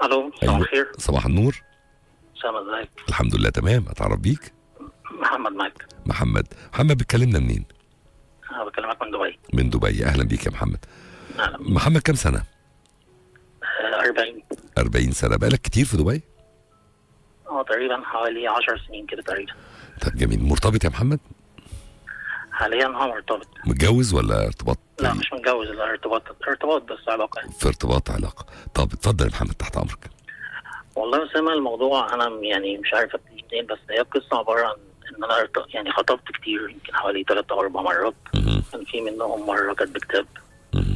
الو صباح أيوة. الخير صباح النور اسامه ازيك الحمد لله تمام اتعرف بيك محمد معاك محمد محمد بتكلمنا منين انا بكلمك من دبي من دبي اهلا بيك يا محمد اهلا محمد كم سنه آه، 40 40 سنه بقالك كتير في دبي اه تقريبا حوالي 10 سنين كده تقريبا طب جميل مرتبط يا محمد حاليا اه مرتبط متجوز ولا ارتباط لا مش متجوز لا ارتباط ارتباط بس علاقه يعني. في ارتباط علاقه طب اتفضل يا محمد تحت امرك والله يا اسامه الموضوع انا يعني مش عارف ابتدي منين بس هي القصه عباره عن ان انا ارت- يعني خطبت كتير يمكن حوالي ثلاث او اربع مرات مهم. كان في منهم مره كانت بكتاب مهم.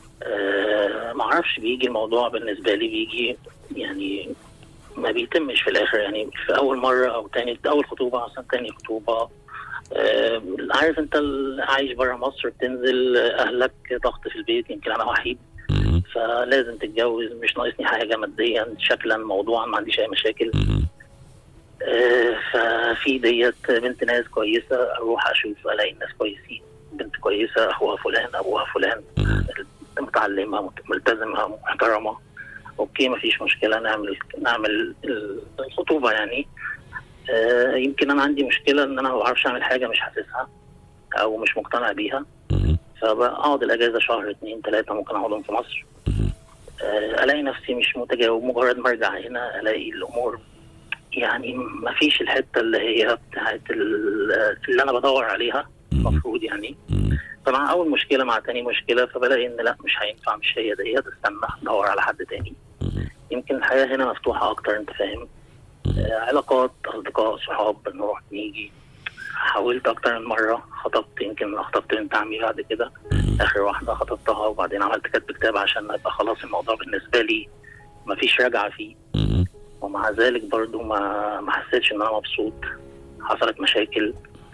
آه ما اعرفش بيجي الموضوع بالنسبه لي بيجي يعني ما بيتمش في الاخر يعني في اول مره او تاني اول خطوبه مثلا تاني خطوبه آه عارف انت ال- عايش بره مصر بتنزل آه، اهلك ضغط في البيت يمكن انا وحيد مهم. فلازم تتجوز مش ناقصني حاجه ماديا شكلا موضوعا ما عنديش اي مشاكل مهم. آه، ففي ديت بنت ناس كويسه اروح اشوف الاقي الناس كويسين بنت كويسه اخوها فلان ابوها فلان مهم. متعلمه مت- ملتزمه محترمه اوكي مفيش مشكله نعمل نعمل الخطوبه يعني آه، يمكن انا عندي مشكله ان انا ما بعرفش اعمل حاجه مش حاسسها او مش مقتنع بيها مهم. فبقعد الاجازه شهر اتنين تلاته ممكن اقعدهم في مصر مهم. آه، الاقي نفسي مش متجاوب مجرد ما ارجع هنا الاقي الامور يعني ما فيش الحته اللي هي بتاعت ال- اللي انا بدور عليها مهم. المفروض يعني مهم. فمع اول مشكله مع تاني مشكله فبلاقي ان لا مش هينفع مش هي ديت استنى ادور على حد تاني مهم. يمكن الحياه هنا مفتوحه اكتر انت فاهم آه، علاقات اصدقاء صحاب بنروح نيجي حاولت اكتر من مره خطبت يمكن خطبت بنت عمي بعد كده اخر واحده خطبتها وبعدين عملت كتب كتاب عشان ابقى خلاص الموضوع بالنسبه لي ما فيش رجعه فيه مهم. ومع ذلك برضو ما ما حسيتش ان انا مبسوط حصلت مشاكل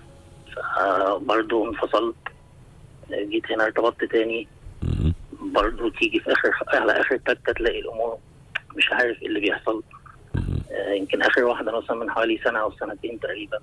برضو انفصلت جيت هنا ارتبطت تاني مهم. برضو تيجي في اخر على اخر تكه تلاقي الامور مش عارف ايه اللي بيحصل مهم. آه، يمكن اخر واحده مثلا من حوالي سنه او سنتين تقريبا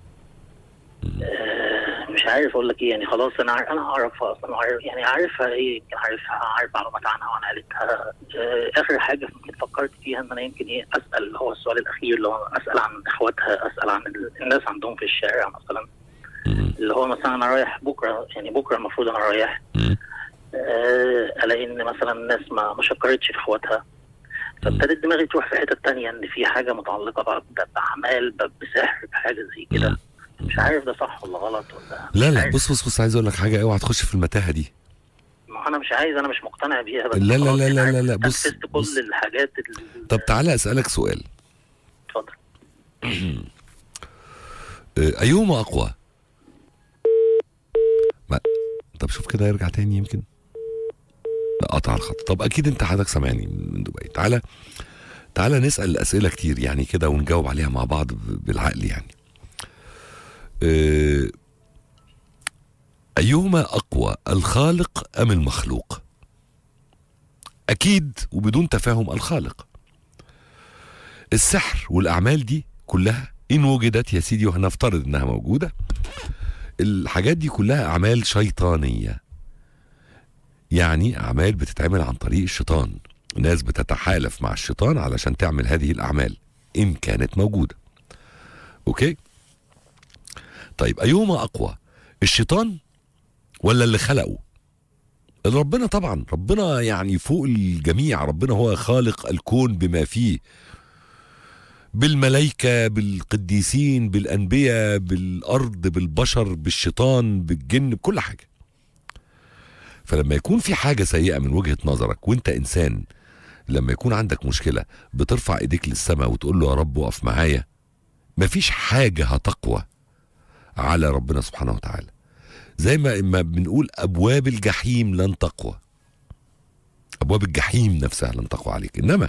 آه، مش عارف اقول لك ايه يعني خلاص انا عارف انا اعرفها اصلا عارف يعني عارفها ايه يمكن عارفها عارف معلومات عنها وعن عيلتها آه، اخر حاجه يمكن فكرت فيها ان انا يمكن ايه اسال اللي هو السؤال الاخير اللي هو اسال عن اخواتها اسال عن ال- الناس عندهم في الشارع مثلا مهم. اللي هو مثلا انا رايح بكره يعني بكره المفروض انا رايح مهم. آه، الاقي ان مثلا الناس ما ما شكرتش في اخواتها فابتدت دماغي تروح في حته تانية ان في حاجه متعلقه بقى ب- باعمال ب- بسحر بحاجه زي كده مش عارف ده صح ولا غلط ولا لا مش لا عارف. بص بص بص عايز اقول لك حاجه اوعى تخش في المتاهه دي ما انا مش عايز انا مش مقتنع بيها بس لا لا خلاص لا يعني لا عارف لا لا، بص- نفذت بص. كل الحاجات ال- طب تعالى اسالك سؤال اتفضل آه، ايهما اقوى ما طب شوف كده يرجع تاني يمكن لا قطع الخط طب اكيد انت حضرتك سامعني من دبي تعالى تعالى نسال اسئله كتير يعني كده ونجاوب عليها مع بعض ب- بالعقل يعني آه، ايهما اقوى الخالق ام المخلوق اكيد وبدون تفاهم الخالق السحر والاعمال دي كلها ان وجدت يا سيدي وهنفترض انها موجوده الحاجات دي كلها اعمال شيطانيه يعني اعمال بتتعمل عن طريق الشيطان ناس بتتحالف مع الشيطان علشان تعمل هذه الاعمال ان كانت موجوده اوكي طيب ايهما اقوى الشيطان ولا اللي خلقه ربنا طبعا ربنا يعني فوق الجميع ربنا هو خالق الكون بما فيه بالملائكة بالقديسين بالأنبياء بالأرض بالبشر بالشيطان بالجن بكل حاجة فلما يكون في حاجة سيئة من وجهة نظرك وانت إنسان لما يكون عندك مشكلة بترفع ايديك للسماء وتقول له يا رب وقف معايا مفيش حاجة هتقوى على ربنا سبحانه وتعالى زي ما ما بنقول أبواب الجحيم لن تقوى أبواب الجحيم نفسها لن تقوى عليك إنما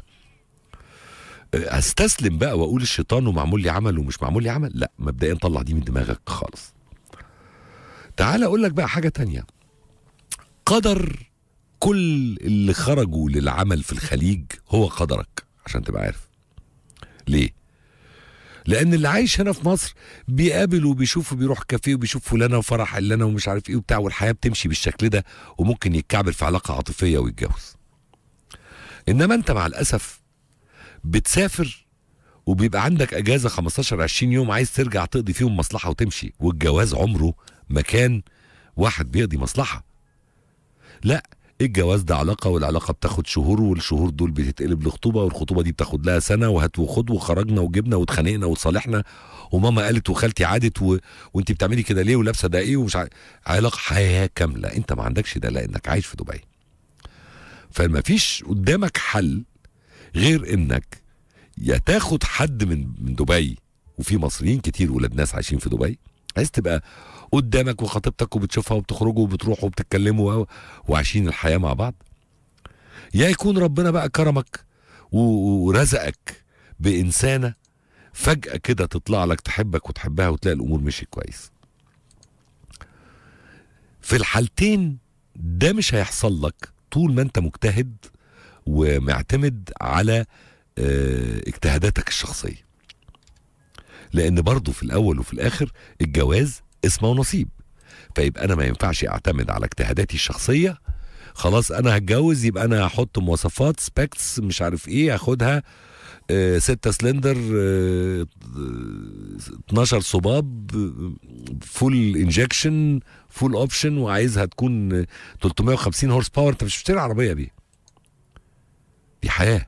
استسلم بقى واقول الشيطان ومعمول لي عمل ومش معمول لي عمل لا مبدئيا طلع دي من دماغك خالص تعال اقول لك بقى حاجه تانية قدر كل اللي خرجوا للعمل في الخليج هو قدرك عشان تبقى عارف ليه لان اللي عايش هنا في مصر بيقابل وبيشوف وبيروح كافيه وبيشوف فلانه وفرح علانه ومش عارف ايه وبتاع والحياه بتمشي بالشكل ده وممكن يتكعبل في علاقه عاطفيه ويتجوز انما انت مع الاسف بتسافر وبيبقى عندك اجازه 15 20 يوم عايز ترجع تقضي فيهم مصلحه وتمشي والجواز عمره ما كان واحد بيقضي مصلحه لا الجواز ده علاقه والعلاقه بتاخد شهور والشهور دول بتتقلب لخطوبه والخطوبه دي بتاخد لها سنه وهات وخد وخرجنا وجبنا واتخانقنا وتصالحنا وماما قالت وخالتي عادت و... وانت بتعملي كده ليه ولابسه ده ايه ومش ع... علاقه حياه كامله انت ما عندكش ده لانك عايش في دبي فما فيش قدامك حل غير انك يا تاخد حد من من دبي وفي مصريين كتير ولاد ناس عايشين في دبي عايز تبقى قدامك وخطيبتك وبتشوفها وبتخرجوا وبتروحوا وبتتكلموا و- وعايشين الحياه مع بعض يا يكون ربنا بقى كرمك و- ورزقك بانسانه فجاه كده تطلع لك تحبك وتحبها وتلاقي الامور مشي كويس في الحالتين ده مش هيحصل لك طول ما انت مجتهد ومعتمد على اه، اجتهاداتك الشخصيه لان برضه في الاول وفي الاخر الجواز اسمه ونصيب فيبقى انا ما ينفعش اعتمد على اجتهاداتي الشخصيه خلاص انا هتجوز يبقى انا هحط مواصفات سبيكتس مش عارف ايه هاخدها آه، ستة سلندر آه، آه، 12 صباب فول انجكشن فول اوبشن وعايزها تكون آه، 350 هورس باور انت مش بتشتري عربيه بيه دي حياه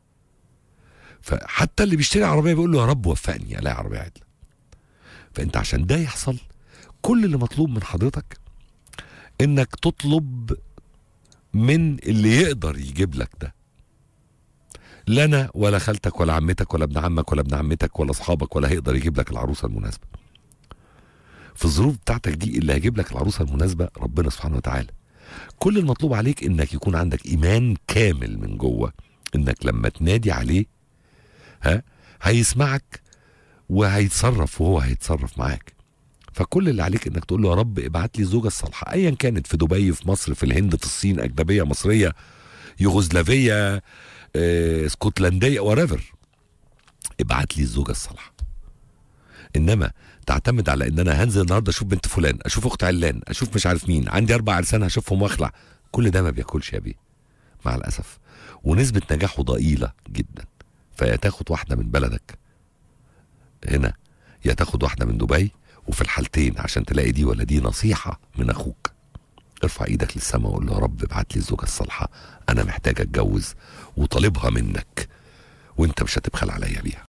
فحتى اللي بيشتري عربيه بيقول له يا رب وفقني الاقي عربيه عدله فانت عشان ده يحصل كل اللي مطلوب من حضرتك انك تطلب من اللي يقدر يجيب لك ده لا انا ولا خالتك ولا عمتك ولا ابن عمك ولا ابن عمتك ولا اصحابك ولا هيقدر يجيب لك العروسه المناسبه في الظروف بتاعتك دي اللي هيجيب لك العروسه المناسبه ربنا سبحانه وتعالى كل المطلوب عليك انك يكون عندك ايمان كامل من جوه انك لما تنادي عليه ها هيسمعك وهيتصرف وهو هيتصرف معاك فكل اللي عليك انك تقول له يا رب ابعت لي الزوجه الصالحه ايا كانت في دبي في مصر في الهند في الصين اجنبيه مصريه يوغوسلافيه آه، اسكتلنديه وريفر ابعت لي الزوجه الصالحه انما تعتمد على ان انا هنزل النهارده اشوف بنت فلان اشوف اخت علان اشوف مش عارف مين عندي اربع عرسان هشوفهم واخلع كل ده ما بياكلش يا بيه مع الاسف ونسبه نجاحه ضئيله جدا فيا تاخد واحده من بلدك هنا يا تاخد واحده من دبي وفي الحالتين عشان تلاقي دي ولا دي نصيحه من اخوك ارفع ايدك للسماء وقول له يا رب ابعت لي الزوجه الصالحه انا محتاج اتجوز وطالبها منك وانت مش هتبخل عليا بيها